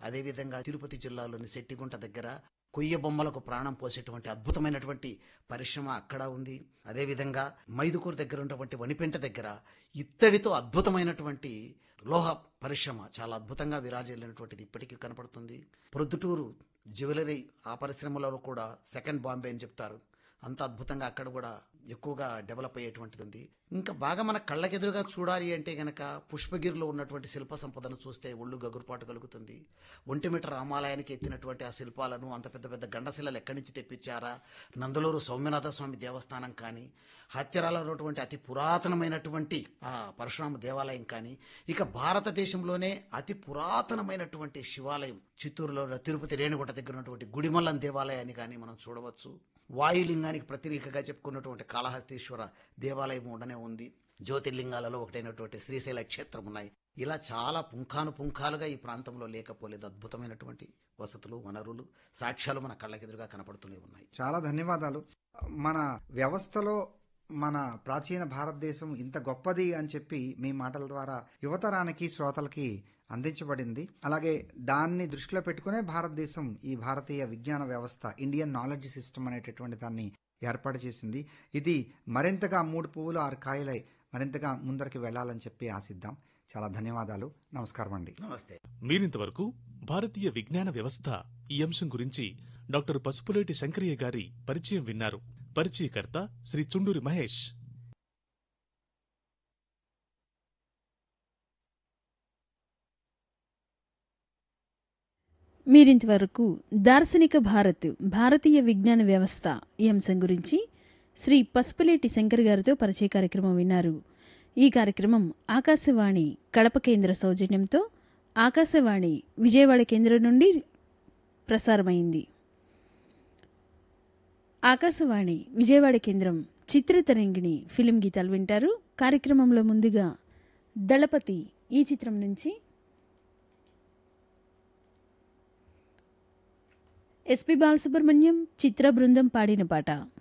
అదేవిధంగా తిరుపతి జిల్లాలోని శెట్టిగుంట దగ్గర కొయ్య బొమ్మలకు ప్రాణం పోసేటువంటి అద్భుతమైనటువంటి పరిశ్రమ అక్కడ ఉంది అదేవిధంగా మైదుకూరు దగ్గర ఉన్నటువంటి వనిపెంట దగ్గర ఇత్తడితో అద్భుతమైనటువంటి లోహ పరిశ్రమ చాలా అద్భుతంగా విరాజిల్లినటువంటిది ఇప్పటికీ కనపడుతుంది ప్రొద్దుటూరు జ్యువెలరీ ఆ పరిశ్రమలో కూడా సెకండ్ బాంబే అని చెప్తారు అంత అద్భుతంగా అక్కడ కూడా ఎక్కువగా డెవలప్ అయ్యేటువంటిది ఉంది ఇంకా బాగా మన కళ్ళకెదురుగా చూడాలి అంటే గనక పుష్పగిరిలో ఉన్నటువంటి శిల్ప సంపదను చూస్తే ఒళ్ళు గగురుపాటు కలుగుతుంది ఒంటిమిట రామాలయానికి ఎత్తినటువంటి ఆ శిల్పాలను అంత పెద్ద పెద్ద గండశిలలు ఎక్కడి నుంచి తెప్పించారా నందలూరు సౌమ్యనాథ స్వామి దేవస్థానం కానీ హత్యరాలో ఉన్నటువంటి అతి పురాతనమైనటువంటి ఆ పరశురామ దేవాలయం కానీ ఇక భారతదేశంలోనే అతి పురాతనమైనటువంటి శివాలయం చిత్తూరులో ఉన్న తిరుపతి రేణుగుంట దగ్గర ఉన్నటువంటి గుడిమల్లం దేవాలయాన్ని కానీ మనం చూడవచ్చు వాయులింగానికి ప్రతిరేకగా చెప్పుకున్నటువంటి కాళహస్తీశ్వర దేవాలయం ఉండనే ఉంది జ్యోతిర్లింగాలలో ఒకటైనటువంటి శ్రీశైల క్షేత్రం ఉన్నాయి ఇలా చాలా పుంఖాను పుంఖాలుగా ఈ ప్రాంతంలో లేకపోలేదు అద్భుతమైనటువంటి వసతులు వనరులు సాక్ష్యాలు మన కళ్ళకెదురుగా కనపడుతూనే ఉన్నాయి చాలా ధన్యవాదాలు మన వ్యవస్థలో మన ప్రాచీన భారతదేశం ఇంత గొప్పది అని చెప్పి మీ మాటల ద్వారా యువతరానికి శ్రోతలకి అందించబడింది అలాగే దాన్ని దృష్టిలో పెట్టుకునే భారతదేశం ఈ భారతీయ విజ్ఞాన వ్యవస్థ ఇండియన్ నాలెడ్జ్ సిస్టమ్ అనేటటువంటి దాన్ని ఏర్పాటు చేసింది ఇది మరింతగా మూడు పువ్వులు ఆరు కాయలై మరింతగా ముందరికి వెళ్ళాలని చెప్పి ఆశిద్దాం చాలా ధన్యవాదాలు నమస్కారం అండి నమస్తే మీరింతవరకు భారతీయ విజ్ఞాన వ్యవస్థ ఈ అంశం గురించి డాక్టర్ పసుపులేటి శంకరయ్య గారి పరిచయం విన్నారు పరిచయకర్త శ్రీ చుండూరి మహేష్ మీరింతవరకు దార్శనిక భారత్ భారతీయ విజ్ఞాన వ్యవస్థ ఈ అంశం గురించి శ్రీ పసుపులేటి శంకర్ గారితో పరిచయ కార్యక్రమం విన్నారు ఈ కార్యక్రమం ఆకాశవాణి కడప కేంద్ర సౌజన్యంతో ఆకాశవాణి విజయవాడ కేంద్రం నుండి ప్రసారమైంది ఆకాశవాణి విజయవాడ కేంద్రం చిత్రతరంగిణి ఫిలిం గీతాలు వింటారు కార్యక్రమంలో ముందుగా దళపతి ఈ చిత్రం నుంచి ఎస్పి బాలసుబ్రహ్మణ్యం చిత్ర బృందం పాడిన పాట